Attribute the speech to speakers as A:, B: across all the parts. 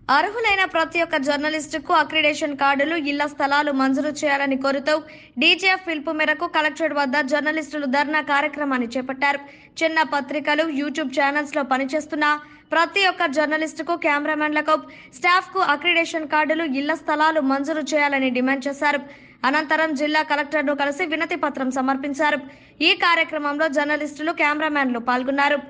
A: అర్హులైన ప్రతి ఒక్క జర్నలిస్టుకు అక్రిడేషన్ కార్డులు ఇళ్ల స్థలాలు మంజూరు చేయాలని కోరుతూ డీజీఎఫ్ పిలుపు మేరకు కలెక్టరేట్ వద్ద జర్నలిస్టులు ధర్నా కార్యక్రమాన్ని చేపట్టారు చిన్న పత్రికలు యూట్యూబ్ ఛానల్స్ లో పనిచేస్తున్న ప్రతి ఒక్క జర్నలిస్టుకు కెమెరామెన్లకు స్టాఫ్ కు అక్రిడేషన్ కార్డులు ఇళ్ల స్థలాలు మంజూరు చేయాలని డిమాండ్ చేశారు అనంతరం జిల్లా కలెక్టర్ను కలిసి వినతి పత్రం సమర్పించారు ఈ కార్యక్రమంలో జర్నలిస్టులు కెమెరామెన్లు పాల్గొన్నారు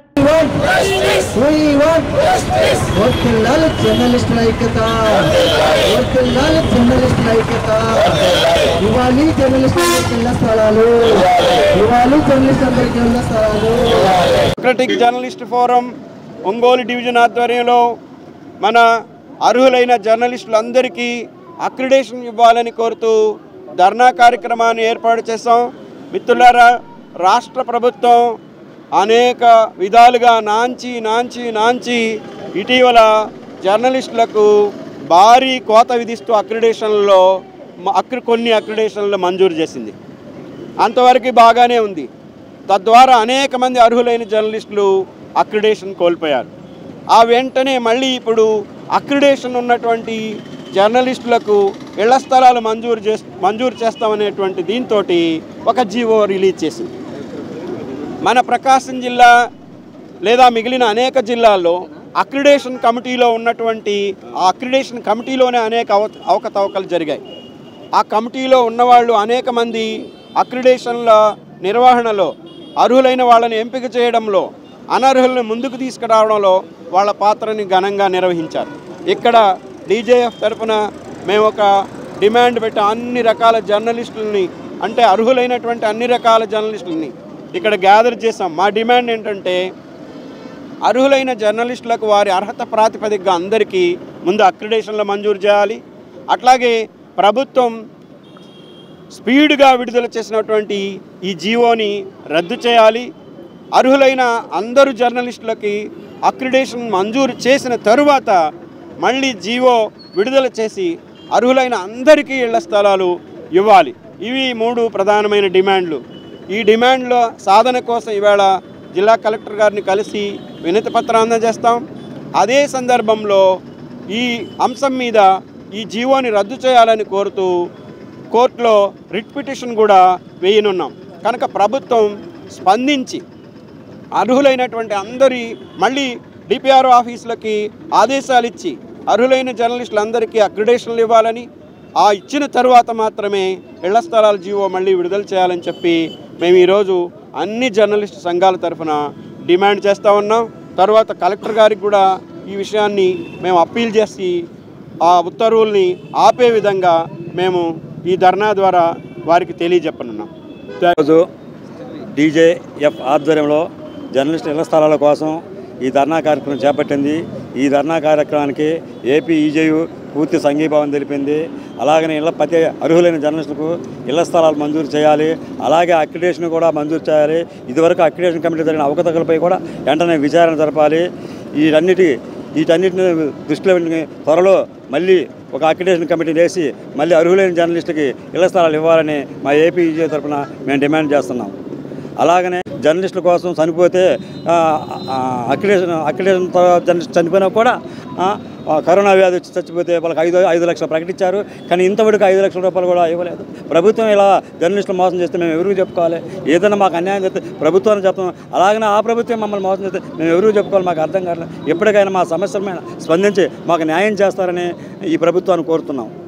B: వర్తిల్లాలి జర్నలిస్టుల ఐక్యత వర్తిల్లాలి జర్నలిస్టుల ఐక్యత ఇవ్వాలి జర్నలిస్టులకు ఇళ్ల స్థలాలు ఇవ్వాలి జర్నలిస్టులందరికీ ఇళ్ల స్థలాలు
C: Democratic Journalist Forum Ongole division ఆధ్వర్యంలో మన అర్హులైన జర్నలిస్టులందరికీ అక్రిడేషన్ ఇవ్వాలని కోరుతూ ధర్నా కార్యక్రమాన్ని ఏర్పాటు చేశాం మిత్రులారా రాష్ట్ర ప్రభుత్వం అనేక విధాలుగా నాంచి నాంచి నాంచి ఇటీవల జర్నలిస్టులకు భారీ కోత విధిస్తూ అక్రిడేషన్లలో మ- అక్రి కొన్ని అక్రిడేషన్లు మంజూరు చేసింది అంతవరకు బాగానే ఉంది తద్వారా అనేక మంది అర్హులైన జర్నలిస్టులు అక్రిడేషన్ కోల్పోయారు ఆ వెంటనే మళ్ళీ ఇప్పుడు అక్రిడేషన్ ఉన్నటువంటి జర్నలిస్టులకు ఇళ్ల స్థలాలు మంజూరు చేస్ మంజూరు చేస్తామనేటువంటి దీంతో ఒక జీవో రిలీజ్ చేసింది మన ప్రకాశం జిల్లా లేదా మిగిలిన అనేక జిల్లాల్లో అక్రిడేషన్ కమిటీలో ఉన్నటువంటి ఆ అక్రిడేషన్ కమిటీలోనే అనేక అవ అవకతవకలు జరిగాయి ఆ కమిటీలో ఉన్నవాళ్ళు అనేక మంది అక్రిడేషన్ల నిర్వహణలో అర్హులైన వాళ్ళని ఎంపిక చేయడంలో అనర్హులను ముందుకు తీసుకురావడంలో వాళ్ళ పాత్రని ఘనంగా నిర్వహించారు ఇక్కడ డీజేఎఫ్ తరపున మేము ఒక డిమాండ్ పెట్టి అన్ని రకాల జర్నలిస్టులని అంటే అర్హులైనటువంటి అన్ని రకాల జర్నలిస్టులని ఇక్కడ గ్యాదర్ చేసాం మా డిమాండ్ ఏంటంటే అర్హులైన జర్నలిస్టులకు వారి అర్హత ప్రాతిపదికగా అందరికీ ముందు అక్రిడేషన్లు మంజూరు చేయాలి అట్లాగే ప్రభుత్వం స్పీడ్గా విడుదల చేసినటువంటి ఈ జీవోని రద్దు చేయాలి అర్హులైన అందరు జర్నలిస్టులకి అక్రిడేషన్ మంజూరు చేసిన తరువాత మళ్ళీ జీవో విడుదల చేసి అర్హులైన అందరికీ ఇళ్ల స్థలాలు ఇవ్వాలి ఇవి మూడు ప్రధానమైన డిమాండ్లు ఈ డిమాండ్ల సాధన కోసం ఈవేళ జిల్లా కలెక్టర్ గారిని కలిసి వినతి పత్రం అందజేస్తాం అదే సందర్భంలో ఈ అంశం మీద ఈ జీవోని రద్దు చేయాలని కోరుతూ కోర్టులో రిట్ పిటిషన్ కూడా వేయనున్నాం కనుక ప్రభుత్వం స్పందించి అర్హులైనటువంటి అందరి మళ్ళీ డిపిఆర్ ఆఫీసులకి ఆదేశాలు ఇచ్చి అర్హులైన జర్నలిస్టులందరికీ అక్రిడేషన్లు ఇవ్వాలని ఆ ఇచ్చిన తరువాత మాత్రమే ఇళ్ల స్థలాల జీవో మళ్ళీ విడుదల చేయాలని చెప్పి మేము ఈరోజు అన్ని జర్నలిస్టు సంఘాల తరఫున డిమాండ్ చేస్తూ ఉన్నాం తర్వాత కలెక్టర్ గారికి కూడా ఈ విషయాన్ని మేము అప్పీల్ చేసి ఆ ఉత్తర్వుల్ని ఆపే విధంగా మేము ఈ ధర్నా ద్వారా వారికి తెలియజెప్పనున్నాం
D: ఈరోజు డీజేఎఫ్ ఆధ్వర్యంలో జర్నలిస్ట్ ఇళ్ల స్థలాల కోసం ఈ ధర్నా కార్యక్రమం చేపట్టింది ఈ ధర్నా కార్యక్రమానికి ఏపీ ఈజేయు పూర్తి సంఘీభావం తెలిపింది అలాగనే ఇళ్ల ప్రతి అర్హులైన జర్నలిస్టులకు ఇళ్ల స్థలాలు మంజూరు చేయాలి అలాగే అక్రిడేషన్ కూడా మంజూరు చేయాలి ఇదివరకు అక్రిడేషన్ కమిటీ జరిగిన అవకతవకలపై కూడా వెంటనే విచారణ జరపాలి వీటన్నిటి వీటన్నిటిని దృష్టిలో పెట్టుకుని త్వరలో మళ్ళీ ఒక అక్రిడేషన్ కమిటీని వేసి మళ్ళీ అర్హులైన జర్నలిస్టుకి ఇళ్ల స్థలాలు ఇవ్వాలని మా ఏపీ ఈజే తరఫున మేము డిమాండ్ చేస్తున్నాం అలాగనే జర్నలిస్టుల కోసం చనిపోతే ఆ, ఆ, అక్రిడేషన్ అక్రిడేషన్ తర్వాత జర్నలిస్ట్ చనిపోయినా కూడా ఆ, ఆ, కరోనా వ్యాధి వచ్చి చచ్చిపోతే వాళ్ళకి ఐదు ఐదు లక్షలు ప్రకటించారు కానీ ఇంతవరకు ఐదు లక్షల రూపాయలు కూడా ఇవ్వలేదు ప్రభుత్వం ఇలా జర్నలిస్టులు మోసం చేస్తే మేము ఎవరికి చెప్పుకోవాలి ఏదైనా మాకు అన్యాయం చేస్తే ప్రభుత్వాన్ని చెప్తాం అలాగనే ఆ ప్రభుత్వం మమ్మల్ని మోసం చేస్తే మేము ఎవరికి చెప్పుకోవాలి మాకు అర్థం కావట్లేదు ఎప్పటికైనా మా సమస్యల మీద స్పందించి మాకు న్యాయం చేస్తారని ఈ ప్రభుత్వాన్ని కోరుతున్నాం